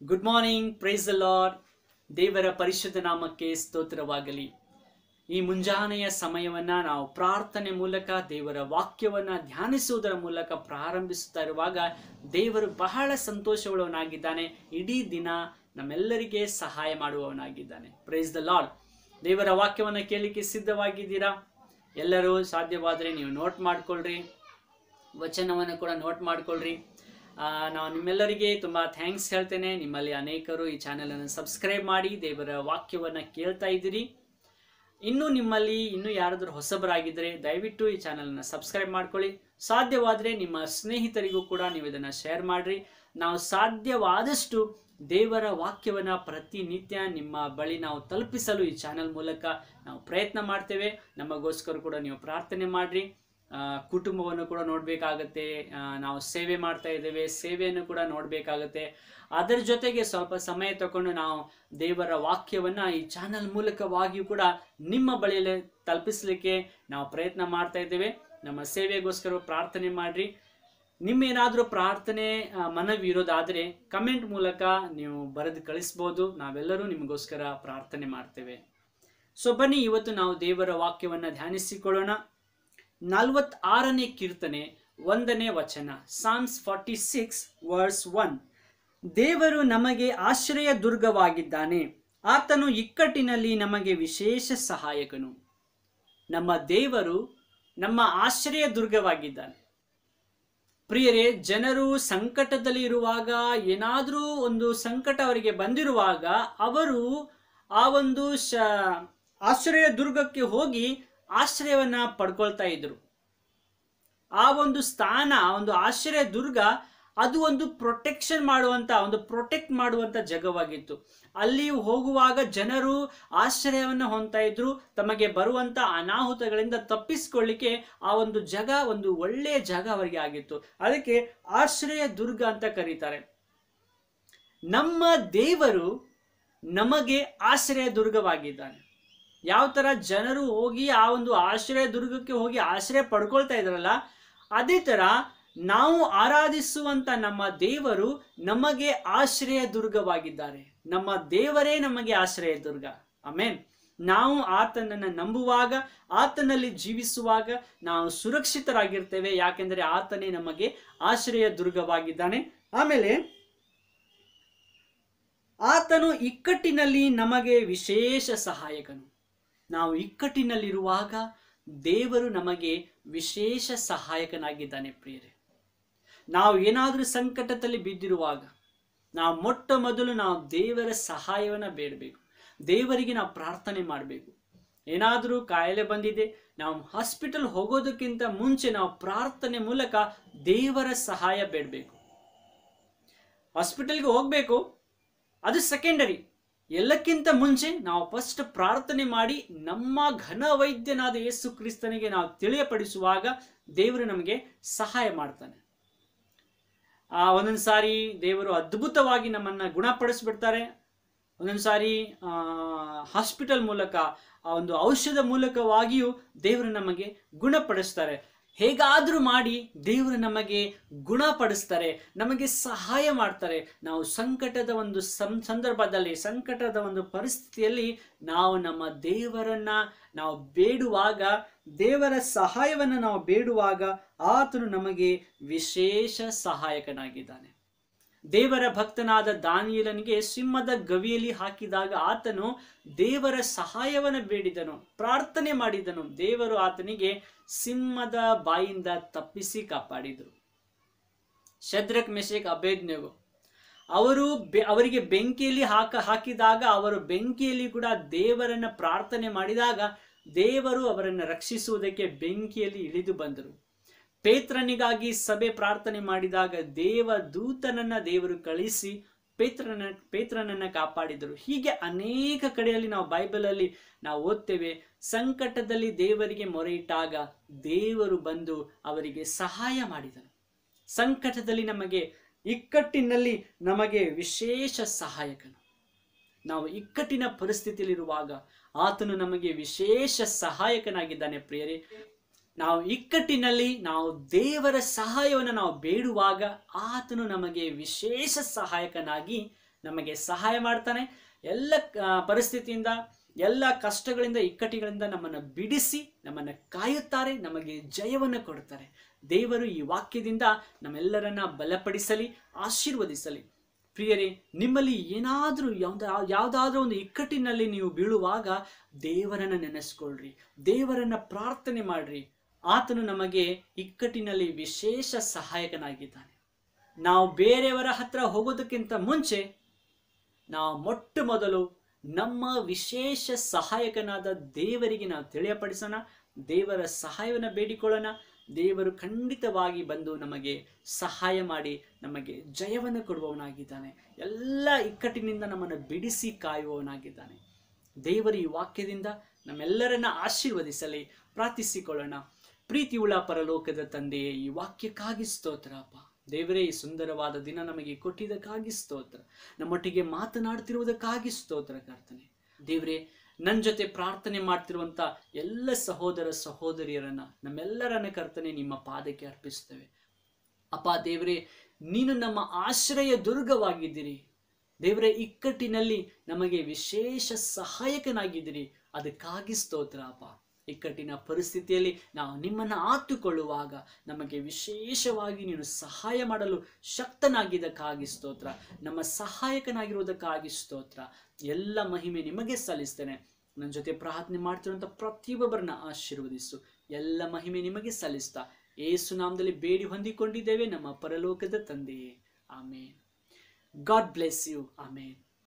good morning praise the lord ದೇವರ ಪರಿಶುದ್ಧ ನಾಮಕ್ಕೆ ಸ್ತೋತ್ರವಾಗಲಿ ಈ ಮುಂಜಾನೆಯ ಸಮಯವನ್ನ ನಾವು ಪ್ರಾರ್ಥನೆ ಮೂಲಕ ದೇವರ ವಾಕ್ಯವನ್ನ ಧ್ಯಾನಿಸುವುದರ ಮೂಲಕ ಪ್ರಾರಂಭಿಸುತ್ತಾ ಇರುವಾಗ ದೇವರು ಬಹಳ ಸಂತೋಷವುಳ್ಳವನಾಗಿದ್ದಾನೆ ಇಡೀ ದಿನ ನಮ್ಮೆಲ್ಲರಿಗೆ ಸಹಾಯ ಮಾಡುವವನಾಗಿದ್ದಾನೆ ಪ್ರೈಸ್ ದ ಲಾರ್ಡ್ ದೇವರ ವಾಕ್ಯವನ್ನ ಕೇಳಲಿಕ್ಕೆ ಸಿದ್ಧವಾಗಿದ್ದೀರಾ ಎಲ್ಲರೂ ಸಾಧ್ಯವಾದರೆ ನೀವು ನೋಟ್ ಮಾಡ್ಕೊಳ್ರಿ ವಚನವನ್ನು ಕೂಡ ನೋಟ್ ಮಾಡ್ಕೊಳ್ರಿ ಆ, ನಾವು ನಿಮ್ಮೆಲ್ಲರಿಗೆ ತುಂಬ ಥ್ಯಾಂಕ್ಸ್ ಹೇಳ್ತೇನೆ ನಿಮ್ಮಲ್ಲಿ ಅನೇಕರು ಈ ಚಾನೆಲನ್ನು ಸಬ್ಸ್ಕ್ರೈಬ್ ಮಾಡಿ ದೇವರ ವಾಕ್ಯವನ್ನು ಕೇಳ್ತಾ ಇದ್ದೀರಿ ಇನ್ನು ನಿಮ್ಮಲ್ಲಿ ಇನ್ನೂ ಯಾರಾದರೂ ಹೊಸಬರಾಗಿದ್ದರೆ ದಯವಿಟ್ಟು ಈ ಚಾನಲನ್ನು ಸಬ್ಸ್ಕ್ರೈಬ್ ಮಾಡ್ಕೊಳ್ಳಿ ಸಾಧ್ಯವಾದರೆ ನಿಮ್ಮ ಸ್ನೇಹಿತರಿಗೂ ಕೂಡ ನೀವು ಇದನ್ನು ಶೇರ್ ಮಾಡಿರಿ ನಾವು ಸಾಧ್ಯವಾದಷ್ಟು ದೇವರ ವಾಕ್ಯವನ್ನು ಪ್ರತಿನಿತ್ಯ ನಿಮ್ಮ ಬಳಿ ನಾವು ತಲುಪಿಸಲು ಈ ಚಾನಲ್ ಮೂಲಕ ನಾವು ಪ್ರಯತ್ನ ಮಾಡ್ತೇವೆ ನಮಗೋಸ್ಕರ ಕೂಡ ನೀವು ಪ್ರಾರ್ಥನೆ ಮಾಡಿರಿ ಆ, ಕುಟುಂಬವನ್ನು ಕೂಡ ನೋಡಬೇಕಾಗತ್ತೆ ನಾವು ಸೇವೆ ಮಾಡ್ತಾ ಇದ್ದೇವೆ ಸೇವೆಯನ್ನು ಕೂಡ ನೋಡಬೇಕಾಗತ್ತೆ ಅದರ ಜೊತೆಗೆ ಸ್ವಲ್ಪ ಸಮಯ ತಗೊಂಡು ನಾವು ದೇವರ ವಾಕ್ಯವನ್ನ ಈ ಚಾನಲ್ ಮೂಲಕವಾಗಿಯೂ ಕೂಡ ನಿಮ್ಮ ಬಳಿಯಲ್ಲಿ ತಲುಪಿಸಲಿಕ್ಕೆ ನಾವು ಪ್ರಯತ್ನ ಮಾಡ್ತಾ ಇದ್ದೇವೆ ನಮ್ಮ ಸೇವೆಗೋಸ್ಕರ ಪ್ರಾರ್ಥನೆ ಮಾಡ್ರಿ ನಿಮ್ಮೇನಾದರೂ ಪ್ರಾರ್ಥನೆ ಆ, ಮನವಿ ಇರೋದಾದರೆ ಕಮೆಂಟ್ ಮೂಲಕ ನೀವು ಬರೆದು ಕಳಿಸ್ಬೋದು ನಾವೆಲ್ಲರೂ ನಿಮಗೋಸ್ಕರ ಪ್ರಾರ್ಥನೆ ಮಾಡ್ತೇವೆ ಸೊ ಬನ್ನಿ ಇವತ್ತು ನಾವು ದೇವರ ವಾಕ್ಯವನ್ನು ಧ್ಯಾನಿಸಿಕೊಳ್ಳೋಣ ನಲವತ್ತಾರನೇ ಕೀರ್ತನೆ ಒಂದನೇ ವಚನ psalms forty six verse one ದೇವರು ನಮಗೆ ಆಶ್ರಯ ದುರ್ಗವಾಗಿದ್ದಾನೆ ಆತನು ಇಕ್ಕಟ್ಟಿನಲ್ಲಿ ನಮಗೆ ವಿಶೇಷ ಸಹಾಯಕನು ನಮ್ಮ ದೇವರು ನಮ್ಮ ಆಶ್ರಯ ದುರ್ಗವಾಗಿದ್ದಾನೆ ಪ್ರಿಯರೇ ಜನರು ಸಂಕಟದಲ್ಲಿ ಇರುವಾಗ ಏನಾದರೂ ಒಂದು ಸಂಕಟ ಅವರಿಗೆ ಬಂದಿರುವಾಗ ಅವರು ಆ ಒಂದು ಶ ಆಶ್ರಯ ದುರ್ಗಕ್ಕೆ ಹೋಗಿ ಆಶ್ರಯವನ್ನ ಪಡ್ಕೊಳ್ತಾ ಇದ್ರು ಆ ಒಂದು ಸ್ಥಾನ ಆ ಒಂದು ಆಶ್ರಯ ದುರ್ಗ ಅದು ಒಂದು ಪ್ರೊಟೆಕ್ಷನ್ ಮಾಡುವಂತ ಒಂದು ಪ್ರೊಟೆಕ್ಟ್ ಮಾಡುವಂತ ಜಾಗವಾಗಿತ್ತು ಅಲ್ಲಿ ಹೋಗುವಾಗ ಜನರು ಆಶ್ರಯವನ್ನ ಹೊಂದ್ತಾ ಇದ್ರು ತಮಗೆ ಬರುವಂತ ಅನಾಹುತಗಳಿಂದ ತಪ್ಪಿಸ್ಕೊಳ್ಳಿಕ್ಕೆ ಆ ಒಂದು ಜಾಗ ಒಂದು ಒಳ್ಳೆಯ ಜಾಗ ಅವರಿಗೆ ಆಗಿತ್ತು ಅದಕ್ಕೆ ಆಶ್ರಯ ದುರ್ಗ ಅಂತ ಕರೀತಾರೆ ನಮ್ಮ ದೇವರು ನಮಗೆ ಆಶ್ರಯ ದುರ್ಗವಾಗಿದ್ದಾನೆ ಯಾವ ತರ ಜನರು ಹೋಗಿ ಆ ಒಂದು ಆಶ್ರಯ ದುರ್ಗಕ್ಕೆ ಹೋಗಿ ಆಶ್ರಯ ಪಡ್ಕೊಳ್ತಾ ಇದ್ರಲ್ಲ ಅದೇ ತರ ನಾವು ಆರಾಧಿಸುವಂತ ನಮ್ಮ ದೇವರು ನಮಗೆ ಆಶ್ರಯ ದುರ್ಗವಾಗಿದ್ದಾರೆ ನಮ್ಮ ದೇವರೇ ನಮಗೆ ಆಶ್ರಯ ದುರ್ಗ ಆಮೇನ್ ನಾವು ಆತನನ್ನು ನಂಬುವಾಗ ಆತನಲ್ಲಿ ಜೀವಿಸುವಾಗ ನಾವು ಸುರಕ್ಷಿತರಾಗಿರ್ತೇವೆ ಯಾಕೆಂದರೆ ಆತನೇ ನಮಗೆ ಆಶ್ರಯ ದುರ್ಗವಾಗಿದ್ದಾನೆ ಆಮೇಲೆ ಆತನು ಇಕ್ಕಟ್ಟಿನಲ್ಲಿ ನಮಗೆ ವಿಶೇಷ ಸಹಾಯಕನು ನಾವು ಇಕ್ಕಟ್ಟಿನಲ್ಲಿರುವಾಗ ದೇವರು ನಮಗೆ ವಿಶೇಷ ಸಹಾಯಕನಾಗಿದ್ದಾನೆ ಪ್ರಿಯರೇ ನಾವು ಏನಾದರೂ ಸಂಕಟದಲ್ಲಿ ಬಿದ್ದಿರುವಾಗ ನಾವು ಮೊಟ್ಟ ಮೊದಲು ನಾವು ದೇವರ ಸಹಾಯವನ್ನು ಬೇಡಬೇಕು ದೇವರಿಗೆ ನಾವು ಪ್ರಾರ್ಥನೆ ಮಾಡಬೇಕು ಏನಾದರೂ ಕಾಯಿಲೆ ಬಂದಿದೆ ನಾವು ಹಾಸ್ಪಿಟಲ್ ಹೋಗೋದಕ್ಕಿಂತ ಮುಂಚೆ ನಾವು ಪ್ರಾರ್ಥನೆ ಮೂಲಕ ದೇವರ ಸಹಾಯ ಬೇಡಬೇಕು ಹಾಸ್ಪಿಟಲ್ಗೆ ಹೋಗಬೇಕು ಅದು ಸೆಕೆಂಡರಿ ಎಲ್ಲಕ್ಕಿಂತ ಮುಂಚೆ ನಾವು ಫಸ್ಟ್ ಪ್ರಾರ್ಥನೆ ಮಾಡಿ ನಮ್ಮ ಘನ ವೈದ್ಯನಾದ ಯೇಸು ಕ್ರಿಸ್ತನಿಗೆ ನಾವು ತಿಳಿಯಪಡಿಸುವಾಗ ದೇವರು ನಮಗೆ ಸಹಾಯ ಮಾಡ್ತಾನೆ ಆ ಒಂದೊಂದು ಸಾರಿ ದೇವರು ಅದ್ಭುತವಾಗಿ ನಮ್ಮನ್ನ ಗುಣಪಡಿಸ್ಬಿಡ್ತಾರೆ ಒಂದೊಂದು ಸಾರಿ ಹಾಸ್ಪಿಟಲ್ ಮೂಲಕ ಆ ಒಂದು ಔಷಧ ಮೂಲಕವಾಗಿಯೂ ದೇವರು ನಮಗೆ ಗುಣಪಡಿಸ್ತಾರೆ ಹೇಗಾದರೂ ಮಾಡಿ ದೇವರು ನಮಗೆ ಗುಣಪಡಿಸ್ತಾರೆ ನಮಗೆ ಸಹಾಯ ಮಾಡ್ತಾರೆ ನಾವು ಸಂಕಟದ ಒಂದು ಸಂ- ಸಂದರ್ಭದಲ್ಲಿ ಸಂಕಟದ ಒಂದು ಪರಿಸ್ಥಿತಿಯಲ್ಲಿ ನಾವು ನಮ್ಮ ದೇವರನ್ನ ನಾವು ಬೇಡುವಾಗ ದೇವರ ಸಹಾಯವನ್ನು ನಾವು ಬೇಡುವಾಗ ಆತನು ನಮಗೆ ವಿಶೇಷ ಸಹಾಯಕನಾಗಿದ್ದಾನೆ ದೇವರ ಭಕ್ತನಾದ ದಾನಿಯಲನಿಗೆ ಸಿಂಹದ ಗವಿಯಲ್ಲಿ ಹಾಕಿದಾಗ ಆತನು ದೇವರ ಸಹಾಯವನ್ನು ಬೇಡಿದನು ಪ್ರಾರ್ಥನೆ ಮಾಡಿದನು ದೇವರು ಆತನಿಗೆ ಸಿಂಹದ ಬಾಯಿಂದ ತಪ್ಪಿಸಿ ಕಾಪಾಡಿದರು ಶದ್ರಕ್ ಮೆಷಕ್ ಅಭೇದ್ನೆಗು ಅವರು ಬೆ ಅವರಿಗೆ ಬೆಂಕಿಯಲ್ಲಿ ಹಾಕ ಹಾಕಿದಾಗ ಅವರು ಬೆಂಕಿಯಲ್ಲಿ ಕೂಡ ದೇವರನ್ನ ಪ್ರಾರ್ಥನೆ ಮಾಡಿದಾಗ ದೇವರು ಅವರನ್ನು ರಕ್ಷಿಸುವುದಕ್ಕೆ ಬೆಂಕಿಯಲ್ಲಿ ಇಳಿದು ಬಂದರು ಪೇತ್ರನಿಗಾಗಿ ಸಭೆ ಪ್ರಾರ್ಥನೆ ಮಾಡಿದಾಗ ದೇವ ದೂತನನ್ನ ದೇವರು ಕಳಿಸಿ ಪೇತ್ರನ ಪೇತ್ರನನ್ನ ಕಾಪಾಡಿದರು ಹೀಗೆ ಅನೇಕ ಕಡೆಯಲ್ಲಿ ನಾವು ಬೈಬಲಲ್ಲಿ ನಾವು ಓದ್ತೇವೆ ಸಂಕಟದಲ್ಲಿ ದೇವರಿಗೆ ಮೊರೆ ಇಟ್ಟಾಗ ದೇವರು ಬಂದು ಅವರಿಗೆ ಸಹಾಯ ಮಾಡಿದನು ಸಂಕಟದಲ್ಲಿ ನಮಗೆ ಇಕ್ಕಟ್ಟಿನಲ್ಲಿ ನಮಗೆ ವಿಶೇಷ ಸಹಾಯಕನು ನಾವು ಇಕ್ಕಟ್ಟಿನ ಪರಿಸ್ಥಿತಿಯಲ್ಲಿರುವಾಗ ಆತನು ನಮಗೆ ವಿಶೇಷ ಸಹಾಯಕನಾಗಿದ್ದಾನೆ ಪ್ರಿಯರೇ ನಾವು ಇಕ್ಕಟ್ಟಿನಲ್ಲಿ ನಾವು ದೇವರ ಸಹಾಯವನ್ನು ನಾವು ಬೇಡುವಾಗ ಆತನು ನಮಗೆ ವಿಶೇಷ ಸಹಾಯಕನಾಗಿ ನಮಗೆ ಸಹಾಯ ಮಾಡ್ತಾನೆ ಎಲ್ಲ ಆ, ಪರಿಸ್ಥಿತಿಯಿಂದ ಎಲ್ಲ ಕಷ್ಟಗಳಿಂದ ಇಕ್ಕಟ್ಟಿಗಳಿಂದ ನಮ್ಮನ್ನು ಬಿಡಿಸಿ ನಮ್ಮನ್ನು ಕಾಯುತ್ತಾರೆ ನಮಗೆ ಜಯವನ್ನು ಕೊಡುತ್ತಾರೆ ದೇವರು ಈ ವಾಕ್ಯದಿಂದ ನಮ್ಮೆಲ್ಲರನ್ನ ಬಲಪಡಿಸಲಿ ಆಶೀರ್ವದಿಸಲಿ ಪ್ರಿಯರೇ ನಿಮ್ಮಲ್ಲಿ ಏನಾದರೂ ಯಾವ್ದ ಯಾವುದಾದ್ರೂ ಒಂದು ಇಕ್ಕಟ್ಟಿನಲ್ಲಿ ನೀವು ಬೀಳುವಾಗ ದೇವರನ್ನ ನೆನೆಸ್ಕೊಳ್ರಿ ದೇವರನ್ನ ಪ್ರಾರ್ಥನೆ ಮಾಡ್ರಿ ಆತನು ನಮಗೆ ಇಕ್ಕಟ್ಟಿನಲ್ಲಿ ವಿಶೇಷ ಸಹಾಯಕನಾಗಿದ್ದಾನೆ ನಾವು ಬೇರೆಯವರ ಹತ್ರ ಹೋಗೋದಕ್ಕಿಂತ ಮುಂಚೆ ನಾವು ಮೊಟ್ಟ ಮೊದಲು ನಮ್ಮ ವಿಶೇಷ ಸಹಾಯಕನಾದ ದೇವರಿಗೆ ನಾವು ತಿಳಿಯಪಡಿಸೋಣ ದೇವರ ಸಹಾಯವನ್ನು ಬೇಡಿಕೊಳ್ಳೋಣ ದೇವರು ಖಂಡಿತವಾಗಿ ಬಂದು ನಮಗೆ ಸಹಾಯ ಮಾಡಿ ನಮಗೆ ಜಯವನ್ನು ಕೊಡುವವನಾಗಿದ್ದಾನೆ ಎಲ್ಲ ಇಕ್ಕಟ್ಟಿನಿಂದ ನಮ್ಮನ್ನು ಬಿಡಿಸಿ ಕಾಯುವವನಾಗಿದ್ದಾನೆ ದೇವರು ಈ ವಾಕ್ಯದಿಂದ ನಮ್ಮೆಲ್ಲರನ್ನ ಆಶೀರ್ವದಿಸಲಿ ಪ್ರಾರ್ಥಿಸಿಕೊಳ್ಳೋಣ ಪ್ರೀತಿಯುಳ್ಳ ಪರಲೋಕದ ತಂದೆಯೇ ಈ ವಾಕ್ಯಕ್ಕಾಗಿ ಸ್ತೋತ್ರ ಅಪ್ಪ ದೇವರೇ ಈ ಸುಂದರವಾದ ದಿನ ನಮಗೆ ಕೊಟ್ಟಿದ್ದಕ್ಕಾಗಿ ಸ್ತೋತ್ರ ನಮ್ಮೊಟ್ಟಿಗೆ ಮಾತನಾಡ್ತಿರುವುದಕ್ಕಾಗಿ ಸ್ತೋತ್ರ ಕರ್ತನೆ ದೇವರೇ ನನ್ನ ಜೊತೆ ಪ್ರಾರ್ಥನೆ ಮಾಡ್ತಿರುವಂತ ಎಲ್ಲ ಸಹೋದರ ಸಹೋದರಿಯರನ್ನ ನಮ್ಮೆಲ್ಲರನ್ನ ಕರ್ತನೆ ನಿಮ್ಮ ಪಾದಕ್ಕೆ ಅರ್ಪಿಸ್ತೇವೆ ಅಪ್ಪ ದೇವರೇ ನೀನು ನಮ್ಮ ಆಶ್ರಯ ದುರ್ಗವಾಗಿದ್ದೀರಿ ದೇವರೇ ಇಕ್ಕಟ್ಟಿನಲ್ಲಿ ನಮಗೆ ವಿಶೇಷ ಸಹಾಯಕನಾಗಿದ್ದೀರಿ ಅದಕ್ಕಾಗಿ ಸ್ತೋತ್ರ ಅಪ್ಪ ಇಕ್ಕಟ್ಟಿನ ಪರಿಸ್ಥಿತಿಯಲ್ಲಿ ನಾವು ನಿಮ್ಮನ್ನು ಆತುಕೊಳ್ಳುವಾಗ ನಮಗೆ ವಿಶೇಷವಾಗಿ ನೀನು ಸಹಾಯ ಮಾಡಲು ಶಕ್ತನಾಗಿದ್ದಕ್ಕಾಗಿ ಸ್ತೋತ್ರ ನಮ್ಮ ಸಹಾಯಕನಾಗಿರುವುದಕ್ಕಾಗಿ ಸ್ತೋತ್ರ ಎಲ್ಲ ಮಹಿಮೆ ನಿಮಗೆ ಸಲ್ಲಿಸ್ತೇನೆ ನನ್ನ ಜೊತೆ ಪ್ರಾರ್ಥನೆ ಮಾಡ್ತಿರುವಂಥ ಪ್ರತಿಯೊಬ್ಬರನ್ನ ಆಶೀರ್ವದಿಸು ಎಲ್ಲ ಮಹಿಮೆ ನಿಮಗೆ ಸಲ್ಲಿಸ್ತಾ ಏಸು ನಾಮದಲ್ಲಿ ಬೇಡಿ ಹೊಂದಿಕೊಂಡಿದ್ದೇವೆ ನಮ್ಮ ಪರಲೋಕದ ತಂದೆಯೇ amen God bless you amen